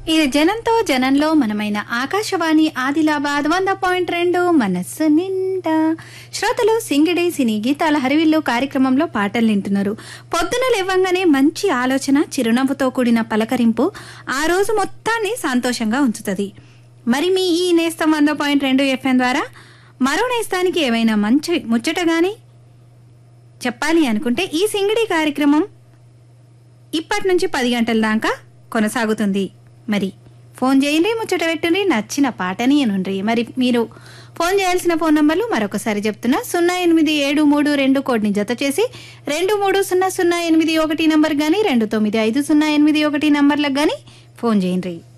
ఇది జనంతో జనంలో మనమైన ఆకాశవాణి ఆదిలాబాద్ వంద పాయింట్ రెండు మనస్సు నిండా శ్రోతలు సింగిడి సినీ గీతాల హరివిల్లు కార్యక్రమంలో పాటలు వింటున్నారు పొద్దున లేవంగానే మంచి ఆలోచన చిరునవ్వుతో కూడిన పలకరింపు ఆ రోజు మొత్తాన్ని సంతోషంగా ఉంచుతుంది మరి మీ ఈ నేస్తం వంద పాయింట్ రెండు ఎఫ్ఎం ద్వారా మరో నేస్తానికి ఏమైనా మంచి ముచ్చట గాని చెప్పాలి అనుకుంటే ఈ సింగిడి కార్యక్రమం ఇప్పటి నుంచి పది గంటల దాకా కొనసాగుతుంది మరి ఫోన్ చేయండి ముచ్చట పెట్టుండి నచ్చిన పాటని అనుండ్రి మరి మీరు ఫోన్ చేయాల్సిన ఫోన్ నంబర్లు మరొకసారి చెప్తున్నా సున్నా ఎనిమిది ఏడు మూడు రెండు కోడ్ని జత చేసి రెండు మూడు సున్నా సున్నా ఎనిమిది ఒకటి నంబర్ కానీ రెండు తొమ్మిది ఐదు సున్నా ఎనిమిది ఒకటి నంబర్లకు కానీ ఫోన్ చేయండి